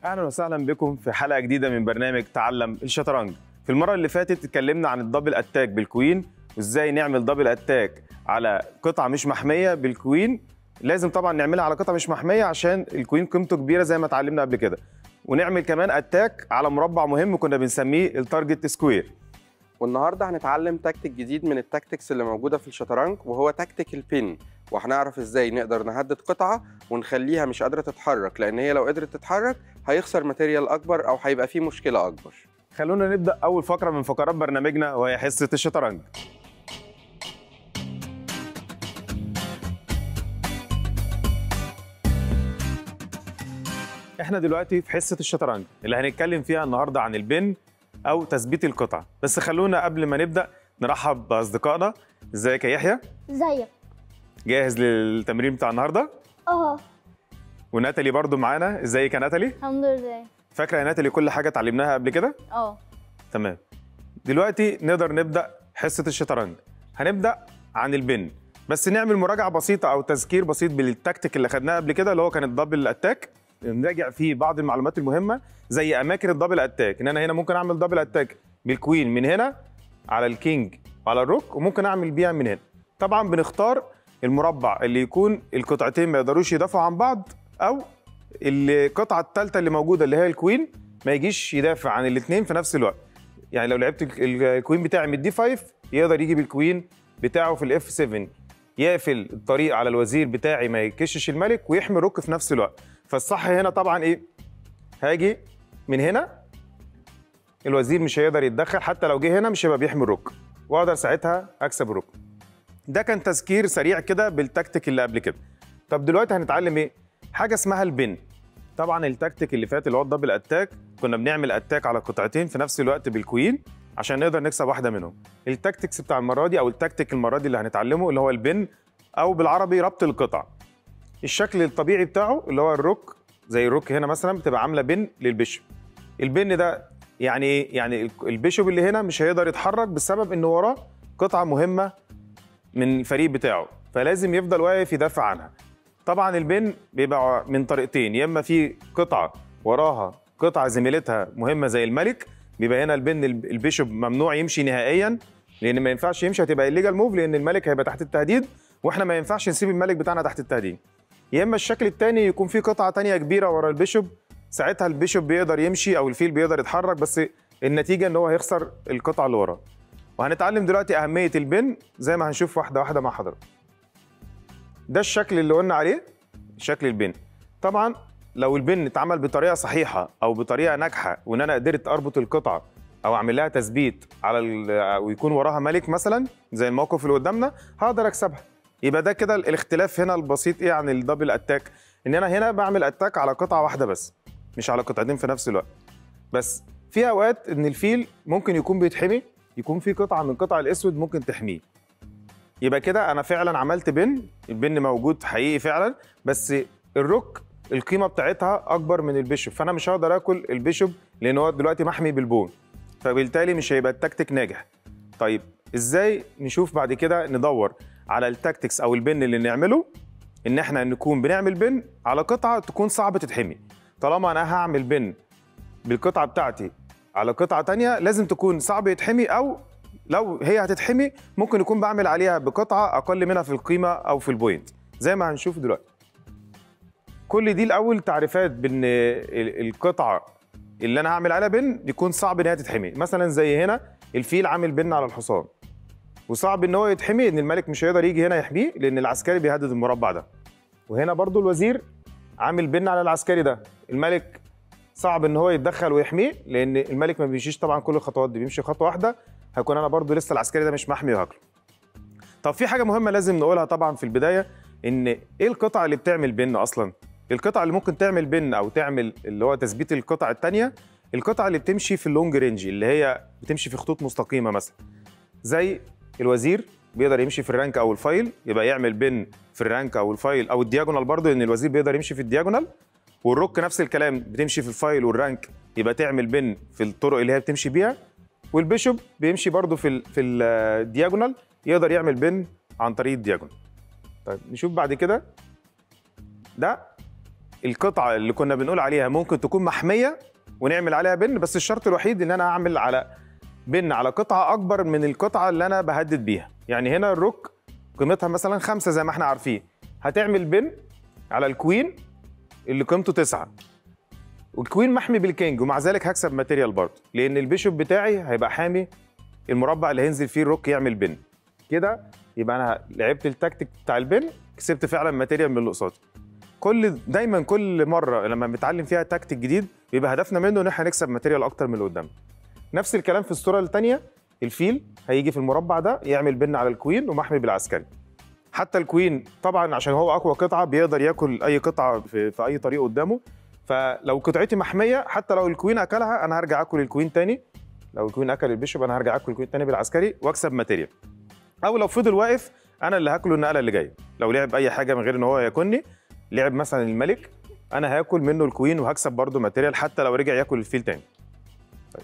اهلا وسهلا بكم في حلقه جديده من برنامج تعلم الشطرنج في المره اللي فاتت اتكلمنا عن الدبل اتاك بالكوين وازاي نعمل دبل اتاك على قطعه مش محميه بالكوين لازم طبعا نعملها على قطعه مش محميه عشان الكوين قيمته كبيره زي ما اتعلمنا قبل كده ونعمل كمان اتاك على مربع مهم كنا بنسميه التارجت سكوير والنهارده هنتعلم تكتيك جديد من التكتيكس اللي موجوده في الشطرنج وهو تكتيك البين وهنعرف ازاي نقدر نهدد قطعه ونخليها مش قادره تتحرك لان هي لو قدرت تتحرك هيخسر ماتيريال اكبر او هيبقى فيه مشكله اكبر خلونا نبدا اول فقره من فقرات برنامجنا وهي حصه الشطرنج احنا دلوقتي في حصه الشطرنج اللي هنتكلم فيها النهارده عن البن او تثبيت القطع بس خلونا قبل ما نبدا نرحب باصدقائنا ازيك يا يحيى زيك جاهز للتمرين بتاع النهارده اه وناتالي برضو معانا ازيك يا ناتالي الحمد لله فاكره يا ناتالي كل حاجه اتعلمناها قبل كده اه تمام دلوقتي نقدر نبدا حصه الشطرنج هنبدا عن البن بس نعمل مراجعه بسيطه او تذكير بسيط بالتكتيك اللي خدناه قبل كده اللي هو كان الدبل اتاك نراجع فيه بعض المعلومات المهمه زي اماكن الدبل اتاك ان انا هنا ممكن اعمل دبل اتاك بالكوين من هنا على الكينج وعلى الروك وممكن اعمل بيها من هنا طبعا بنختار المربع اللي يكون القطعتين ما يقدروش يدافعوا عن بعض او القطعه الثالثه اللي موجوده اللي هي الكوين ما يجيش يدافع عن الاثنين في نفس الوقت يعني لو لعبت ال- ال- الكوين بتاعي من الدي 5 يقدر يجي بالكوين بتاعه في الاف 7 يقفل الطريق على الوزير بتاعي ما يكشش الملك ويحمي الروك في نفس الوقت فالصح هنا طبعا ايه هاجي من هنا الوزير مش هيقدر يتدخل حتى لو جه هنا مش هيبقى بيحمي الروك واقدر ساعتها اكسب الروك ده كان تذكير سريع كده بالتكتيك اللي قبل كده طب دلوقتي هنتعلم ايه حاجه اسمها البن طبعا التكتيك اللي فات اللي هو الدبل اتاك كنا بنعمل اتاك على قطعتين في نفس الوقت بالكوين عشان نقدر نكسب واحده منهم التكتيكس بتاع المره دي او التكتيك المره دي اللي هنتعلمه اللي هو البن او بالعربي ربط القطع الشكل الطبيعي بتاعه اللي هو الروك زي الروك هنا مثلا بتبقى عامله بن للبيشوب البن ده يعني ايه يعني ال- البيشوب اللي هنا مش هيقدر يتحرك بسبب ان وراه قطعه مهمه من الفريق بتاعه فلازم يفضل واقف يدافع عنها طبعا البن بيبقى من طريقتين يا اما في قطعه وراها قطعه زميلتها مهمه زي الملك بيبقى هنا البن الب- البيشوب ممنوع يمشي نهائيا لان ما ينفعش يمشي هتبقى الليجال موف لان الملك هيبقى تحت التهديد واحنا ما ينفعش نسيب الملك بتاعنا تحت التهديد يا اما الشكل الثاني يكون في قطعه تانية كبيره ورا البيشوب ساعتها البيشوب بيقدر يمشي او الفيل بيقدر يتحرك بس النتيجه ان هو هيخسر القطعه اللي وراه وهنتعلم دلوقتي اهميه البن زي ما هنشوف واحده واحده مع حضرتك ده الشكل اللي قلنا عليه شكل البن طبعا لو البن اتعمل بطريقه صحيحه او بطريقه ناجحه وان انا قدرت اربط القطعه او اعمل لها تثبيت على ال- ويكون وراها ملك مثلا زي الموقف اللي قدامنا هقدر اكسبها يبقى ده كده الاختلاف هنا البسيط ايه عن الدبل اتاك ان انا هنا بعمل اتاك على قطعه واحده بس مش على قطعتين في نفس الوقت بس في اوقات ان الفيل ممكن يكون بيتحمي يكون في قطعه من قطع الاسود ممكن تحميه يبقى كده انا فعلا عملت بن البن موجود حقيقي فعلا بس الروك القيمه بتاعتها اكبر من البيشوب فانا مش هقدر اكل البيشوب لان هو دلوقتي محمي بالبون فبالتالي مش هيبقى التكتيك ناجح طيب ازاي نشوف بعد كده ندور على التكتيكس او البن اللي نعمله ان احنا نكون بنعمل بن على قطعه تكون صعبه تتحمي طالما انا هعمل بن بالقطعه بتاعتي على قطعه تانية لازم تكون صعب يتحمي او لو هي هتتحمي ممكن يكون بعمل عليها بقطعه اقل منها في القيمه او في البوينت زي ما هنشوف دلوقتي كل دي الاول تعريفات بان ال- القطعه اللي انا هعمل عليها بن يكون صعب ان هي تتحمي مثلا زي هنا الفيل عامل بن على الحصان وصعب ان هو يتحمي ان الملك مش هيقدر يجي هنا يحميه لان العسكري بيهدد المربع ده وهنا برضو الوزير عامل بن على العسكري ده الملك صعب ان هو يتدخل ويحميه لان الملك ما بيمشيش طبعا كل الخطوات دي بيمشي خطوه واحده هيكون انا برضو لسه العسكري ده مش محمي وهاكله طب في حاجه مهمه لازم نقولها طبعا في البدايه ان ايه القطع اللي بتعمل بن اصلا القطع اللي ممكن تعمل بن او تعمل اللي هو تثبيت القطع الثانيه القطع اللي بتمشي في اللونج رينج اللي هي بتمشي في خطوط مستقيمه مثلا زي الوزير بيقدر يمشي في الرانك او الفايل يبقى يعمل بن في الرانك او الفايل او الدياجونال برضه لان الوزير بيقدر يمشي في الدياجونال والروك نفس الكلام بتمشي في الفايل والرانك يبقى تعمل بن في الطرق اللي هي بتمشي بيها والبيشوب بيمشي برضه في ال في الدياجونال يقدر يعمل بن عن طريق الدياجونال طيب نشوف بعد كده ده القطعه اللي كنا بنقول عليها ممكن تكون محميه ونعمل عليها بن بس الشرط الوحيد ان انا اعمل على بن على قطعه اكبر من القطعه اللي انا بهدد بيها يعني هنا الروك قيمتها مثلا خمسة زي ما احنا عارفين هتعمل بن على الكوين اللي قيمته تسعة والكوين محمي بالكينج ومع ذلك هكسب ماتيريال برضه لان البيشوب بتاعي هيبقى حامي المربع اللي هينزل فيه الروك يعمل بن كده يبقى انا لعبت التكتيك بتاع البن كسبت فعلا ماتيريال من اللي قصادي كل دايما كل مره لما بنتعلم فيها تكتيك جديد بيبقى هدفنا منه ان احنا نكسب ماتيريال اكتر من اللي قدامنا نفس الكلام في الصوره الثانيه الفيل هيجي في المربع ده يعمل بن على الكوين ومحمي بالعسكري حتى الكوين طبعا عشان هو اقوى قطعه بيقدر ياكل اي قطعه في, في اي طريق قدامه فلو قطعتي محميه حتى لو الكوين اكلها انا هرجع اكل الكوين تاني لو الكوين اكل البيشوب انا هرجع اكل الكوين تاني بالعسكري واكسب ماتيريال او لو فضل واقف انا اللي هاكله النقله اللي جايه لو لعب اي حاجه من غير ان هو ياكلني لعب مثلا الملك انا هاكل منه الكوين وهكسب برضه ماتيريال حتى لو رجع ياكل الفيل تاني طيب.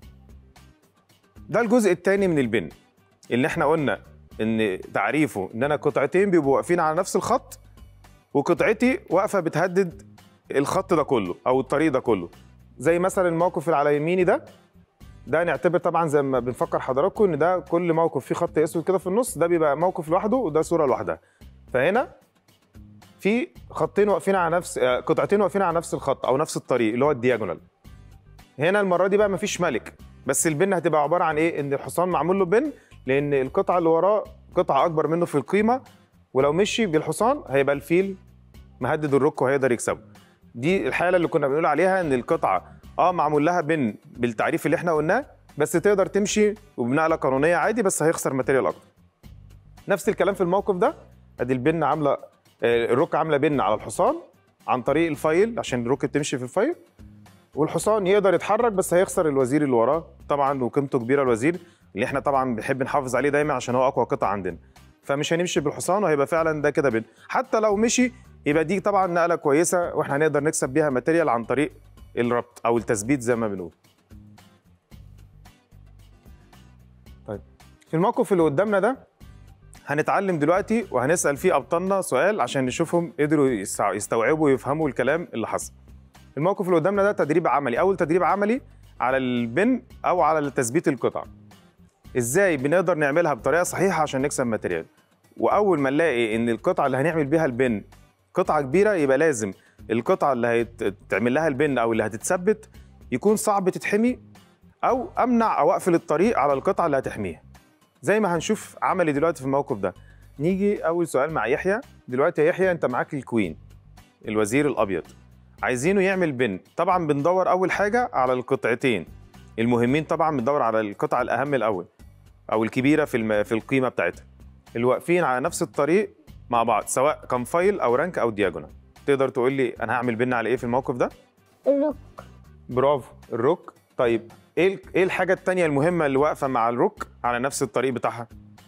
ده الجزء الثاني من البن اللي احنا قلنا ان تعريفه ان انا قطعتين بيبقوا واقفين على نفس الخط وقطعتي واقفه بتهدد الخط ده كله او الطريق ده كله زي مثلا الموقف اللي على يميني ده ده نعتبر طبعا زي ما بنفكر حضراتكم ان ده كل موقف فيه خط اسود كده في النص ده بيبقى موقف لوحده وده صوره لوحدها فهنا في خطين واقفين على نفس آه، قطعتين واقفين على نفس الخط او نفس الطريق اللي هو الدياجونال هنا المره دي بقى مفيش ملك بس البن هتبقى عباره عن ايه ان الحصان معمول له بن لان القطعه اللي وراه قطعه اكبر منه في القيمه ولو مشي بالحصان هيبقى الفيل مهدد الروك وهيقدر يكسبه دي الحاله اللي كنا بنقول عليها ان القطعه اه معمول لها بن بالتعريف اللي احنا قلناه بس تقدر تمشي وبنقله قانونيه عادي بس هيخسر ماتيريال اكتر نفس الكلام في الموقف ده ادي البن عامله آه، الروك عامله بن على الحصان عن طريق الفايل عشان الروك تمشي في الفايل والحصان يقدر يتحرك بس هيخسر الوزير اللي وراه طبعا وقيمته كبيره الوزير اللي احنا طبعا بنحب نحافظ عليه دايما عشان هو اقوى قطعه عندنا فمش هنمشي بالحصان وهيبقى فعلا ده كده بن حتى لو مشي يبقى دي طبعا نقله كويسه واحنا هنقدر نكسب بيها ماتيريال عن طريق الربط او التثبيت زي ما بنقول طيب في الموقف اللي قدامنا ده هنتعلم دلوقتي وهنسال فيه ابطالنا سؤال عشان نشوفهم قدروا يستع- يستوعبوا ويفهموا الكلام اللي حصل الموقف اللي قدامنا ده تدريب عملي اول تدريب عملي على البن او على تثبيت القطع ازاي بنقدر نعملها بطريقه صحيحه عشان نكسب ماتيريال واول ما نلاقي ان القطعه اللي هنعمل بيها البن قطعه كبيره يبقى لازم القطعه اللي هيتعمل لها البن او اللي هتتثبت يكون صعب تتحمي او امنع او اقفل الطريق على القطعه اللي هتحميها زي ما هنشوف عملي دلوقتي في الموقف ده نيجي اول سؤال مع يحيى دلوقتي يا يحيى انت معاك الكوين الوزير الابيض عايزينه يعمل بن طبعا بندور اول حاجه على القطعتين المهمين طبعا بندور على القطعه الاهم الاول او الكبيره في الم... في القيمه بتاعتها اللي واقفين على نفس الطريق مع بعض سواء كان فايل او رانك او دياجونال تقدر تقول لي انا هعمل بن على ايه في الموقف ده الروك برافو الروك طيب ايه ال- ايه الحاجه التانية المهمه اللي واقفه مع الروك على نفس الطريق بتاعها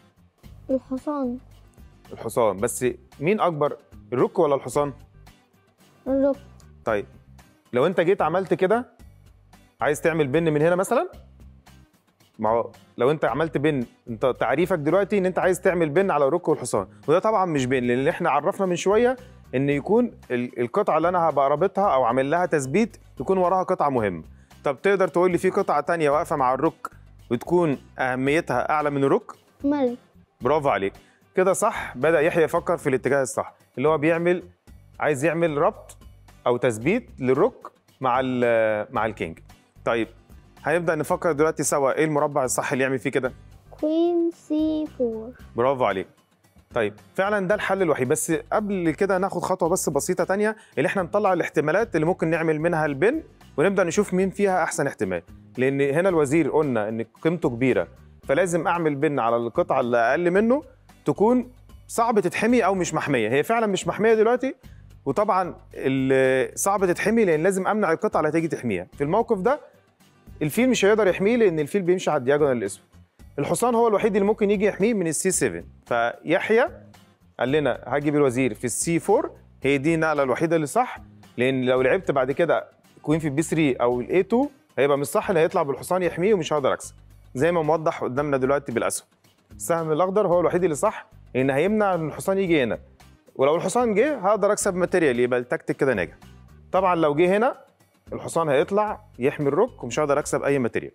الحصان الحصان بس مين اكبر الروك ولا الحصان الروك طيب لو انت جيت عملت كده عايز تعمل بن من هنا مثلا ما هو لو انت عملت بن انت تعريفك دلوقتي ان انت عايز تعمل بن على الروك والحصان وده طبعا مش بن لان احنا عرفنا من شويه ان يكون ال- القطعه اللي انا هبقى رابطها او عامل لها تثبيت يكون وراها قطعه مهمه طب تقدر تقول لي في قطعه تانية واقفه مع الروك وتكون اهميتها اعلى من الروك ملك برافو عليك كده صح بدا يحيى يفكر في الاتجاه الصح اللي هو بيعمل عايز يعمل ربط او تثبيت للروك مع ال- مع الكينج طيب هنبدا نفكر دلوقتي سوا ايه المربع الصح اللي يعمل فيه كده كوين سي 4 برافو عليك طيب فعلا ده الحل الوحيد بس قبل كده ناخد خطوه بس بسيطه تانية اللي احنا نطلع الاحتمالات اللي ممكن نعمل منها البن ونبدا نشوف مين فيها احسن احتمال لان هنا الوزير قلنا ان قيمته كبيره فلازم اعمل بن على القطعه اللي اقل منه تكون صعب تتحمي او مش محميه هي فعلا مش محميه دلوقتي وطبعا ال- صعب تتحمي لان لازم امنع القطعه اللي هتيجي تحميها في الموقف ده الفيل مش هيقدر يحميه لان الفيل بيمشي على الدياجونال الاسود الحصان هو الوحيد اللي ممكن يجي يحميه من السي 7 فيحيى قال لنا هجيب الوزير في السي 4 هي دي النقله الوحيده اللي صح لان لو لعبت بعد كده كوين في البي 3 او الاي 2 هيبقى مش صح ان هيطلع بالحصان يحميه ومش هقدر اكسب زي ما موضح قدامنا دلوقتي بالاسهم السهم الاخضر هو الوحيد اللي صح لان هيمنع ان الحصان يجي هنا ولو الحصان جه هقدر اكسب ماتيريال يبقى التكتيك كده ناجح طبعا لو جه هنا الحصان هيطلع يحمي الروك ومش هقدر اكسب اي ماتيريال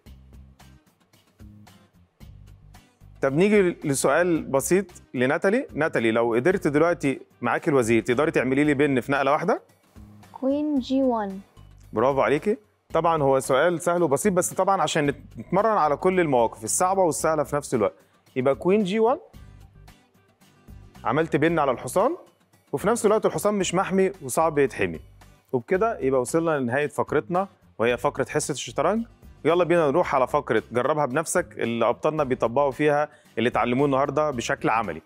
طب نيجي لسؤال بسيط لناتالي ناتالي لو قدرت دلوقتي معاك الوزير تقدري تعملي لي بن في نقله واحده كوين جي 1 برافو عليكي طبعا هو سؤال سهل وبسيط بس طبعا عشان نتمرن على كل المواقف الصعبه والسهله في نفس الوقت يبقى كوين جي 1 عملت بن على الحصان وفي نفس الوقت الحصان مش محمي وصعب يتحمي وبكده يبقى وصلنا لنهايه فقرتنا وهي فقره حصه الشطرنج يلا بينا نروح على فقره جربها بنفسك اللي ابطالنا بيطبقوا فيها اللي اتعلموه النهارده بشكل عملي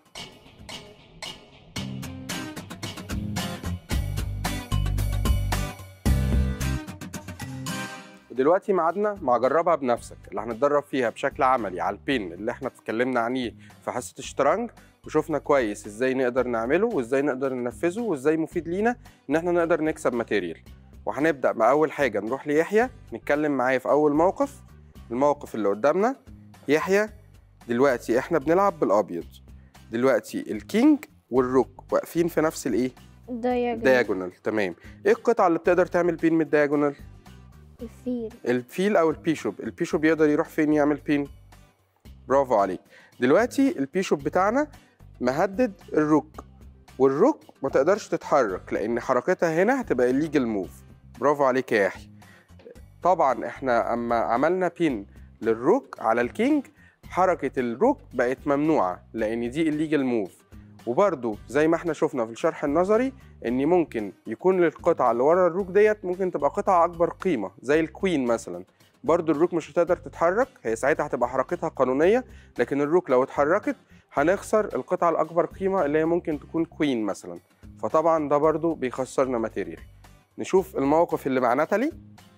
ودلوقتي ميعادنا مع جربها بنفسك اللي هنتدرب فيها بشكل عملي على البين اللي احنا اتكلمنا عنيه في حصه الشطرنج وشفنا كويس ازاي نقدر نعمله وازاي نقدر ننفذه وازاي مفيد لينا ان احنا نقدر نكسب ماتيريال وهنبدا باول حاجه نروح ليحيى نتكلم معاه في اول موقف الموقف اللي قدامنا يحيى دلوقتي احنا بنلعب بالابيض دلوقتي الكينج والروك واقفين في نفس الايه دايجون دايجونال تمام ايه القطعه اللي بتقدر تعمل بين من الدايجونال الفيل الفيل او البيشوب البيشوب يقدر يروح فين يعمل بين برافو عليك دلوقتي البيشوب بتاعنا مهدد الروك والروك ما تقدرش تتحرك لان حركتها هنا هتبقى الليجل موف برافو عليك يا يحيى طبعا احنا اما عملنا بين للروك على الكينج حركة الروك بقت ممنوعة لأن دي الليجل موف وبرضو زي ما احنا شفنا في الشرح النظري ان ممكن يكون للقطعة اللي ورا الروك ديت ممكن تبقى قطعة اكبر قيمة زي الكوين مثلا برضو الروك مش هتقدر تتحرك هي ساعتها هتبقى حركتها قانونية لكن الروك لو اتحركت هنخسر القطعة الأكبر قيمة اللي هي ممكن تكون كوين مثلا فطبعا ده برضو بيخسرنا ماتيريال نشوف الموقف اللي مع ناتالي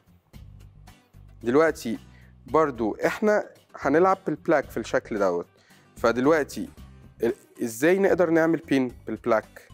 دلوقتي برضو احنا هنلعب بالبلاك في الشكل دوت فدلوقتي ال- ازاي نقدر نعمل بين بالبلاك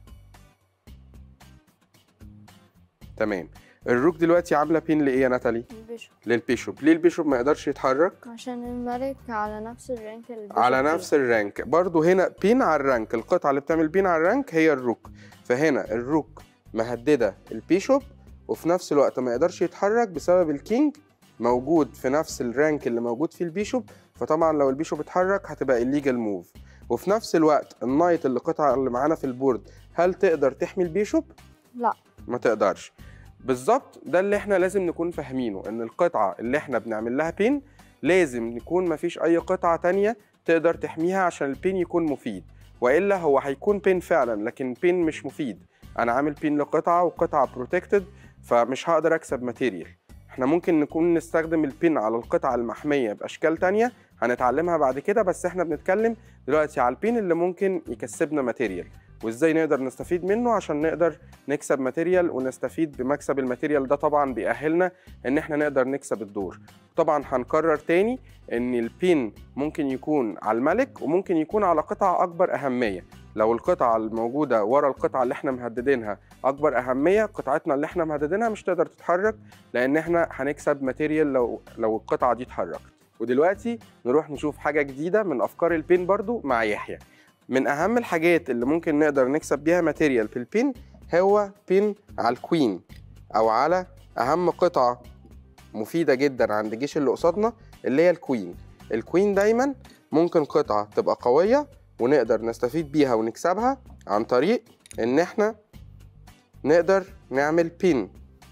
تمام الروك دلوقتي عامله بين لايه يا ناتالي البيشوب للبيشوب ليه البيشوب ما يقدرش يتحرك عشان الملك على نفس الرانك اللي البيشوب على فيه. نفس الرانك برضو هنا بين على الرانك القطعة اللي بتعمل بين على الرانك هي الروك فهنا الروك مهددة البيشوب وفي نفس الوقت ما يقدرش يتحرك بسبب الكينج موجود في نفس الرانك اللي موجود فيه البيشوب فطبعا لو البيشوب اتحرك هتبقى الليجل موف وفي نفس الوقت النايت اللي القطعة اللي معانا في البورد هل تقدر تحمي البيشوب؟ لا ما تقدرش بالظبط ده اللي احنا لازم نكون فاهمينه ان القطعة اللي احنا بنعمل لها بين لازم نكون مفيش اي قطعة تانية تقدر تحميها عشان البين يكون مفيد والا هو هيكون بين فعلا لكن بين مش مفيد انا عامل بين لقطعة وقطعة بروتكتد فمش هقدر اكسب ماتيريال احنا ممكن نكون نستخدم البين على القطعة المحمية باشكال تانية هنتعلمها بعد كده بس احنا بنتكلم دلوقتي على البين اللي ممكن يكسبنا ماتيريال وازاي نقدر نستفيد منه عشان نقدر نكسب ماتيريال ونستفيد بمكسب الماتيريال ده طبعا بيأهلنا ان احنا نقدر نكسب الدور طبعا هنكرر تاني ان البين ممكن يكون على الملك وممكن يكون على قطعة اكبر اهمية لو القطعة الموجودة ورا القطعة اللي احنا مهددينها اكبر اهمية قطعتنا اللي احنا مهددينها مش تقدر تتحرك لان احنا هنكسب ماتيريال لو لو القطعة دي اتحركت ودلوقتي نروح نشوف حاجة جديدة من افكار البين برضو مع يحيى من اهم الحاجات اللي ممكن نقدر نكسب بيها ماتيريال في البين هو بين على الكوين او على اهم قطعه مفيده جدا عند الجيش اللي قصادنا اللي هي الكوين الكوين دايما ممكن قطعه تبقى قويه ونقدر نستفيد بيها ونكسبها عن طريق ان احنا نقدر نعمل بين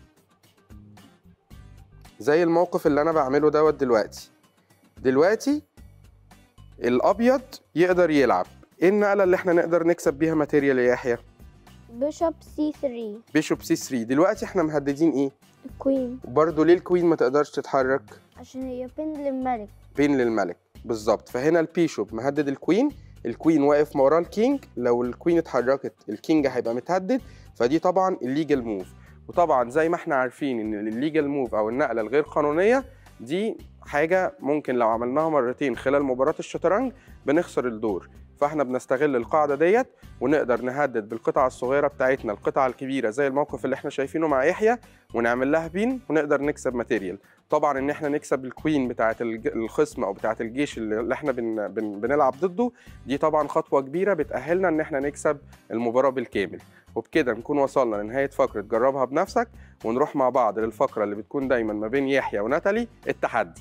زي الموقف اللي انا بعمله دوت دلوقتي دلوقتي الابيض يقدر يلعب ايه النقله اللي احنا نقدر نكسب بيها ماتيريال يا يحيى بيشوب سي 3 بيشوب سي 3 دلوقتي احنا مهددين ايه الكوين وبرضه ليه الكوين ما تقدرش تتحرك عشان هي بين للملك بين للملك بالظبط فهنا البيشوب مهدد الكوين الكوين واقف وراه الكينج لو الكوين اتحركت الكينج هيبقى متهدد فدي طبعا الليجل موف وطبعا زي ما احنا عارفين ان الليجل موف او النقله الغير قانونيه دي حاجه ممكن لو عملناها مرتين خلال مباراه الشطرنج بنخسر الدور فاحنا بنستغل القاعده ديت ونقدر نهدد بالقطعه الصغيره بتاعتنا القطعه الكبيره زي الموقف اللي احنا شايفينه مع يحيى ونعمل لها بين ونقدر نكسب ماتيريال طبعا ان احنا نكسب الكوين بتاعه الج- الخصم او بتاعه الجيش اللي اللي احنا بن بن بنلعب ضده دي طبعا خطوه كبيره بتاهلنا ان احنا نكسب المباراه بالكامل وبكده نكون وصلنا لنهايه فقره جربها بنفسك ونروح مع بعض للفقره اللي بتكون دايما ما بين يحيى وناتالي التحدي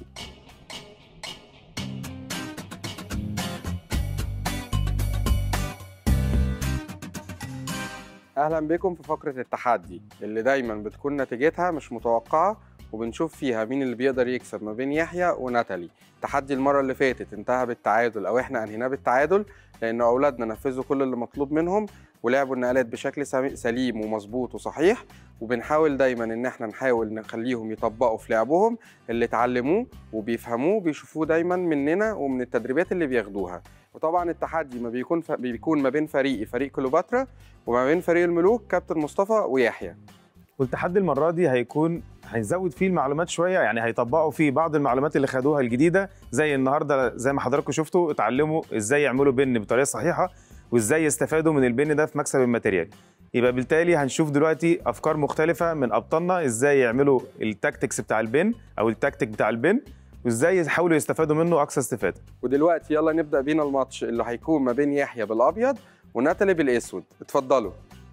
اهلا بكم في فقره التحدي اللي دايما بتكون نتيجتها مش متوقعه وبنشوف فيها مين اللي بيقدر يكسب ما بين يحيى وناتالي تحدي المره اللي فاتت انتهى بالتعادل او احنا انهيناه بالتعادل لان اولادنا نفذوا كل اللي مطلوب منهم ولعبوا النقلات بشكل سمي- سليم ومظبوط وصحيح وبنحاول دايما ان احنا نحاول نخليهم يطبقوا في لعبهم اللي اتعلموه وبيفهموه وبيشوفوه دايما مننا ومن التدريبات اللي بياخدوها وطبعا التحدي ما بيكون ف... بيكون ما بين فريقي فريق كليوباترا وما بين فريق الملوك كابتن مصطفى ويحيى والتحدي المره دي هيكون هنزود فيه المعلومات شويه يعني هيطبقوا فيه بعض المعلومات اللي خدوها الجديده زي النهارده زي ما حضراتكم شفتوا اتعلموا ازاي يعملوا بن بطريقه صحيحه وازاي يستفادوا من البن ده في مكسب الماتيريال يبقى بالتالي هنشوف دلوقتي افكار مختلفه من ابطالنا ازاي يعملوا التاكتكس بتاع البن او التكتيك بتاع البن وازاي يحاولوا يستفادوا منه اقصى استفاده ودلوقتي يلا نبدا بينا الماتش اللي هيكون ما بين يحيى بالابيض وناتالي بالاسود اتفضلوا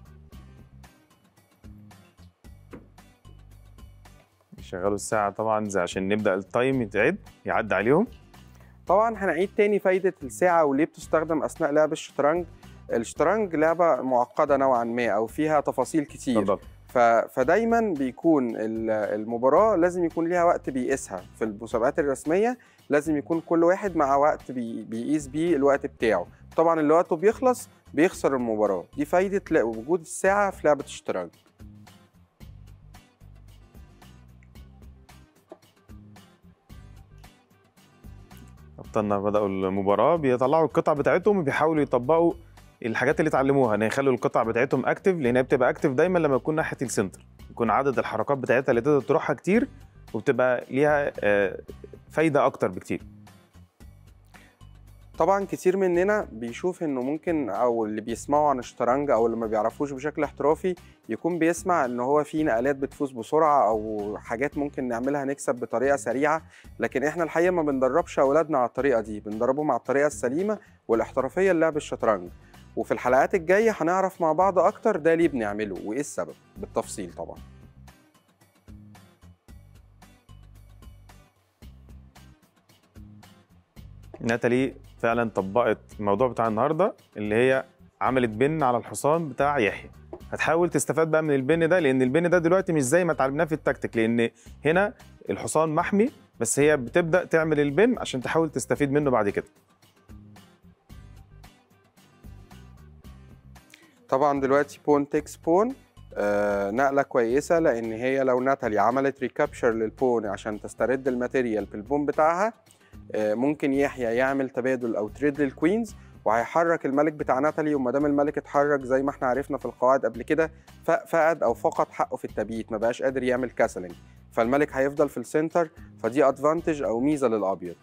يشغلوا الساعه طبعا زي عشان نبدا التايم يتعد يعدي عليهم طبعا هنعيد تاني فايده الساعه وليه بتستخدم اثناء لعب الشطرنج الشطرنج لعبه معقده نوعا ما او فيها تفاصيل كتير اتفضل ف... فدايما بيكون ال- المباراه لازم يكون ليها وقت بيقيسها في المسابقات الرسميه لازم يكون كل واحد مع وقت بي... بيقيس بيه الوقت بتاعه طبعا اللي وقته بيخلص بيخسر المباراه دي فايده لا- وجود الساعه في لعبه الشطرنج ابطالنا بداوا المباراه بيطلعوا القطع بتاعتهم وبيحاولوا يطبقوا الحاجات اللي اتعلموها ان يخلوا القطع بتاعتهم اكتف لان هي بتبقى اكتف دايما لما يكون ناحيه السنتر يكون عدد الحركات بتاعتها اللي تقدر تروحها كتير وبتبقى ليها آه، فايده اكتر بكتير طبعا كتير مننا بيشوف انه ممكن او اللي بيسمعوا عن الشطرنج او اللي ما بيعرفوش بشكل احترافي يكون بيسمع ان هو في نقلات بتفوز بسرعه او حاجات ممكن نعملها نكسب بطريقه سريعه لكن احنا الحقيقه ما بندربش اولادنا على الطريقه دي بندربهم على الطريقه السليمه والاحترافيه للعب الشطرنج وفي الحلقات الجايه هنعرف مع بعض اكتر ده ليه بنعمله وايه السبب بالتفصيل طبعا ناتالي فعلا طبقت الموضوع بتاع النهارده اللي هي عملت بن على الحصان بتاع يحيى هتحاول تستفاد بقى من البن ده لان البن ده دلوقتي مش زي ما اتعلمناه في التكتيك لان هنا الحصان محمي بس هي بتبدا تعمل البن عشان تحاول تستفيد منه بعد كده طبعا دلوقتي بون تكس بون آه نقلة كويسة لأن هي لو ناتالي عملت ريكابشر للبون عشان تسترد الماتيريال في البون بتاعها آه ممكن يحيى يعمل تبادل أو تريد للكوينز وهيحرك الملك بتاع ناتالي وما دام الملك اتحرك زي ما احنا عرفنا في القواعد قبل كده ف- فقد أو فقد حقه في التبييت ما بقاش قادر يعمل كاسلنج فالملك هيفضل في السنتر فدي ادفانتج أو ميزة للأبيض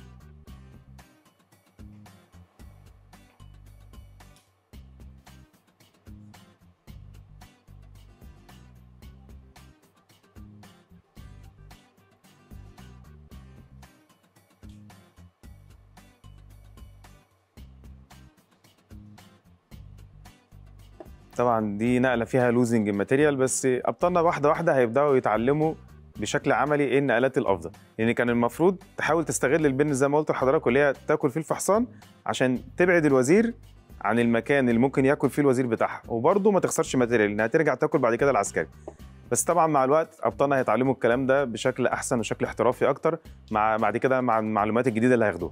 طبعا دي نقله فيها لوزنج ماتيريال بس ابطالنا واحده واحده هيبداوا يتعلموا بشكل عملي ايه النقلات الافضل لان كان المفروض تحاول تستغل البن زي ما قلت لحضراتكم اللي هي تاكل فيه الفحصان عشان تبعد الوزير عن المكان اللي ممكن ياكل فيه الوزير بتاعها وبرضه ما تخسرش ماتيريال انها ترجع تاكل بعد كده العسكري بس طبعا مع الوقت ابطالنا هيتعلموا الكلام ده بشكل احسن وشكل احترافي اكتر مع بعد كده مع المعلومات الجديده اللي هياخدوها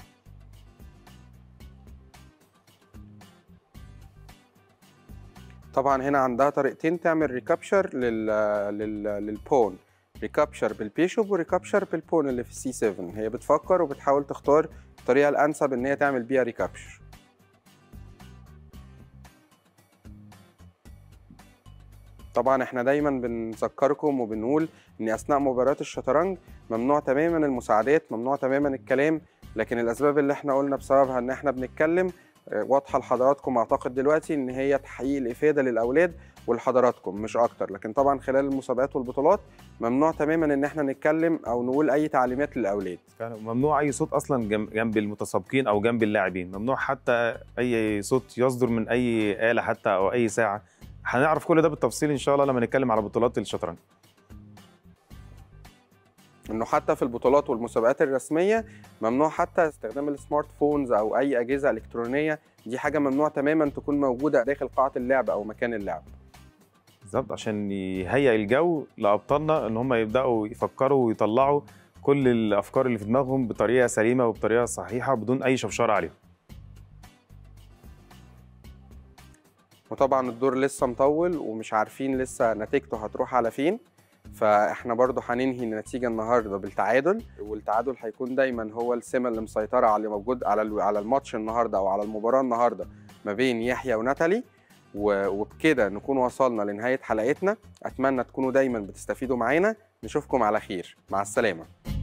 طبعا هنا عندها طريقتين تعمل ريكابشر لل... لل... للبون ريكابشر بالبيشوب وريكابشر بالبون اللي في السي 7 هي بتفكر وبتحاول تختار الطريقه الانسب ان هي تعمل بيها ريكابشر طبعا احنا دايما بنذكركم وبنقول ان اثناء مباريات الشطرنج ممنوع تماما المساعدات ممنوع تماما الكلام لكن الاسباب اللي احنا قلنا بسببها ان احنا بنتكلم آه، واضحه لحضراتكم اعتقد دلوقتي ان هي تحقيق الافاده للاولاد ولحضراتكم مش اكتر لكن طبعا خلال المسابقات والبطولات ممنوع تماما ان احنا نتكلم او نقول اي تعليمات للاولاد فعلا ممنوع اي صوت اصلا جنب جنب المتسابقين او جنب اللاعبين ممنوع حتى اي صوت يصدر من اي آلة حتى او اي ساعة هنعرف كل ده بالتفصيل ان شاء الله لما نتكلم على بطولات الشطرنج انه حتى في البطولات والمسابقات الرسميه ممنوع حتى استخدام السمارت فونز او اي اجهزه الكترونيه دي حاجه ممنوع تماما تكون موجوده داخل قاعه اللعب او مكان اللعب بالظبط عشان يهيئ الجو لابطالنا ان هم يبداوا يفكروا ويطلعوا كل الافكار اللي في دماغهم بطريقه سليمه وبطريقه صحيحه بدون اي شوشره عليهم وطبعا الدور لسه مطول ومش عارفين لسه نتيجته هتروح على فين فاحنا برضو هننهي النتيجه النهارده بالتعادل والتعادل هيكون دايما هو السمه اللي مسيطره على اللي موجود على ال- على الماتش النهارده او على المباراه النهارده ما بين يحيى وناتالي و- وبكده نكون وصلنا لنهايه حلقتنا اتمنى تكونوا دايما بتستفيدوا معانا نشوفكم على خير مع السلامه